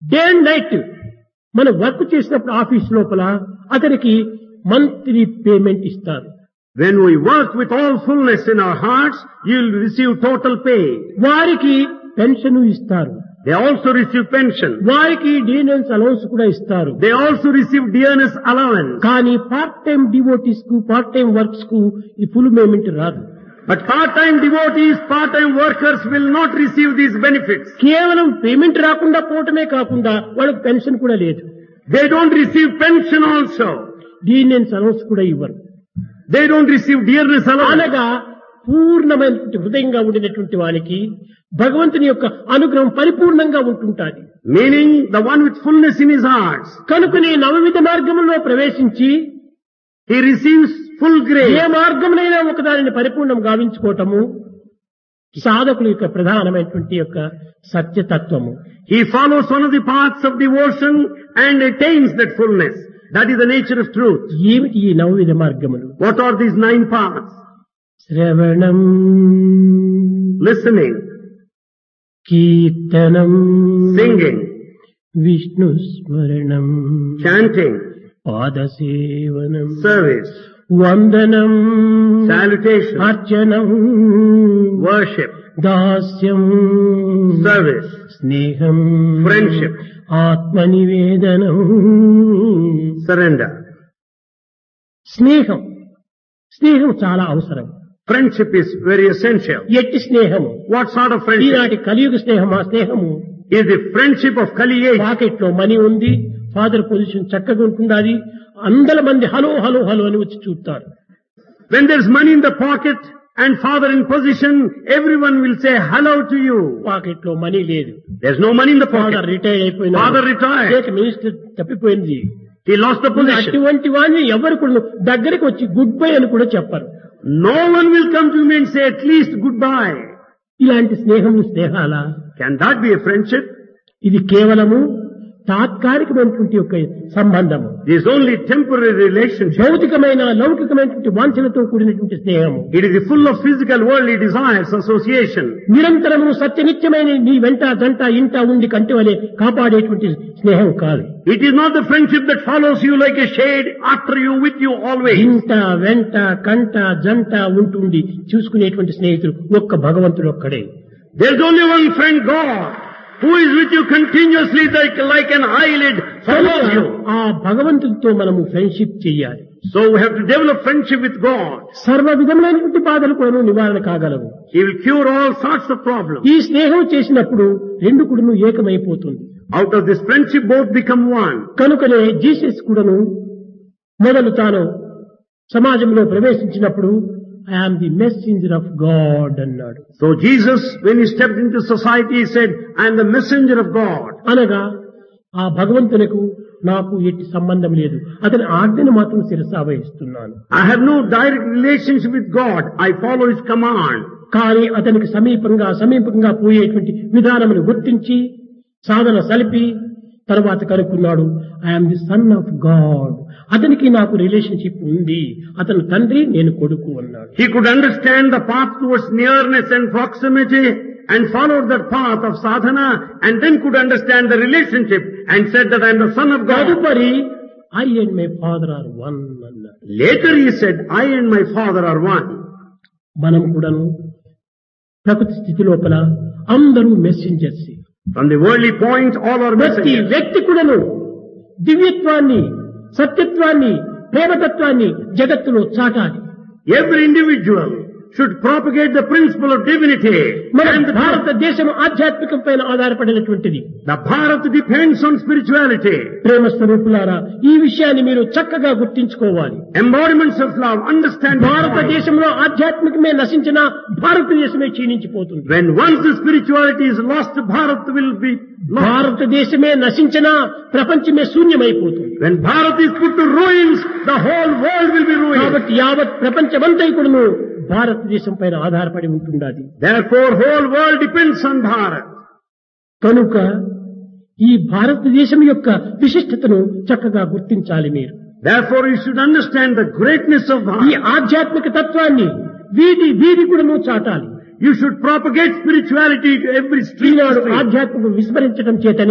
Day and night మనం work చేసినప్పుడు office లోపల అతనికి మంత్లీ పేమెంట్ ఇస్తారు When we work with all fullness in our hearts, you'll receive total pay. వారికి pension ఇస్తారు They also receive pension. వారికి డీనెన్స్ allowance కూడా ఇస్తారు They also receive dearness allowance. కానీ పార్ట్ టైం డివోటీస్ కు పార్ట్ టైం వర్క్స్ కు ఈ ఫుల్ పేమెంట్ రాదు But part-time devotees, part-time workers will not receive these benefits. కేవలం పేమెంట్ రాకుండా పోవటమే కాకుండా వాళ్ళకి పెన్షన్ కూడా లేదు They don't receive pension also. Dearness allowance కూడా ఇవ్వరు They don't receive dearness allowance. అనగా పూర్ణమైనటువంటి హృదయంగా ఉండినటువంటి వానికి భగవంతుని యొక్క అనుగ్రహం పరిపూర్ణంగా ఉంటుంటాది Meaning the one with fullness in his heart. కనుకనే నవవిధ మార్గంలో ప్రవేశించి He receives full A grace. మార్గంలో ఒకదానిని పరిపూర్ణం గావించుకోవటము సాధకుల యొక్క ప్రధానమైనటువంటి యొక్క సత్యతత్వము He follows one of the paths of devotion and attains that fullness. That is the nature of truth. ఏమిటి ఈ నవవిధ మార్గములు What are these nine paths? శ్రవణం Listening, కీర్తనం singing, విష్ణు స్మరణం chanting, పాదసేవనం service, వందనం salutation, అర్చనం worship, దాస్యం service, స్నేహం Friendship. ఆత్మనివేదనం surrender. స్నేహం స్నేహం చాలా అవసరం Friendship is very essential. ఎట్టి స్నేహము What sort of friendship? ఈనాటి కలియుగ స్నేహం ఆ స్నేహము Is the friendship of Kali age. Pocket లో మనీ ఉంది ఫాదర్ పొజిషన్ చక్కగా ఉంటుంది అది అందల మంది హలో హలో హలో అని వచ్చి చూస్తారు When there's money in the pocket and father in position, everyone will say hello to you. Pocket లో మనీ లేదు There's no money in the father pocket. Retire అయిపోయినా Father retired. స్టేట్ మినిస్టర్ తప్పిపోయింది He lost the position. అటువంటి వాడిని ఎవరు కూడా దగ్గరికి వచ్చి గుడ్ బై అని కూడా చెప్పరు No one will come to me and say at least goodbye. ఇలాంటి స్నేహము స్నేహాల Can that be a friendship? ఇది కేవలము తాత్కాలికమైనటువంటి ఒక సంబంధము It is only temporary relationship. భౌతికమైన లౌకికమైనటువంటి వాంఛలతో కూడినటువంటి స్నేహము It is full of physical worldly desires, association. నిరంతరము సత్యనిత్యమైన నీ వెంట గంట ఇంట ఉండి కంటి వలె కాపాడేటువంటి స్నేహం కాదు It is not the friendship that follows you like a shade after you, with you always. ఇంట వెంట కంట జంట ఉంటుండి చూసుకునేటువంటి స్నేహితుడు ఒక్క భగవంతుడు ఒక్కడే There's only one friend, God, who is with you continuously like, like an eyelid follows you. ఆ భగవంతుడితో మనము ఫ్రెండ్షిప్ చేయాలి So we have to develop friendship with God. సర్వ విధములైనటువంటి బాధలు కూడా నివారణ కాగలవు He will cure all sorts of problems. ఈ స్నేహం చేసినప్పుడు రెండు కూడాను ఏకమైపోతుంది Out of this friendship, both become one. కనుకనే జీసస్ కూడాను మొదలు తాను సమాజంలో ప్రవేశించినప్పుడు I am the messenger of God అన్నాడు So Jesus, when he stepped into society, he said, I am the messenger of God. అనగా ఆ భగవంతునకు నాకు ఎట్టి సంబంధం లేదు అతని ఆజ్ఞను మాత్రం శిరసావహిస్తున్నాను I have no direct relationship with God. I follow his command. కానీ అతనికి సమీపంగా సమీపంగా పోయేటువంటి విధానమును గుర్తించి సాధన సలిపి తర్వాత కనుక్కున్నాడు I am the son of God అతనికి నాకు రిలేషన్షిప్ ఉంది అతను తండ్రి నేను కొడుకు అన్నాడు He could understand the path towards nearness and proximity and followed that path of sadhana and then could understand the relationship and said that I am the son of God. తదుపరి I and my father are one అన్నాడు Later he said, I and my father are one. మనం కూడాను ప్రకృతి స్థితి లోపల అందరూ messengers From the worldly point, all are ప్రతి messengers. వ్యక్తి కూడాను దివ్యత్వాన్ని సత్యత్వాన్ని ప్రేమతత్వాన్ని జగత్తులో చాటాలి Every individual should propagate the principle of divinity. మన And the, భారతదేశం ఆధ్యాత్మికం పైన ఆధారపడినటువంటిది the Bharat depends on spirituality. ప్రేమ స్వరూపులారా ఈ విషయాన్ని మీరు చక్కగా గుర్తించుకోవాలి Embodiments of love, understand this point. భారతదేశంలో ఆధ్యాత్మికమే నశించిన భారతదేశమే క్షీణించిపోతుంది When once the spirituality is lost, Bharat will be lost. భారతదేశమే నశించిన ప్రపంచమే శూన్యమైపోతుంది When Bharat is put to ruins, the whole world will be ruined. కాబట్టి యావత్ ప్రపంచమంతా కూడాను భారతదేశం పైన ఆధారపడి ఉంటుండాలి Therefore, whole world depends on Bharat. కనుక ఈ భారతదేశం యొక్క విశిష్టతను చక్కగా గుర్తించాలి మీరు Therefore, you should understand the greatness of ఈ Bharat. ఆధ్యాత్మిక తత్వాన్ని వీధి వీధి కూడాను చాటాలి You should propagate spirituality to every street. Eenadu street. ఆధ్యాత్మిక విస్మరించడం చేతనే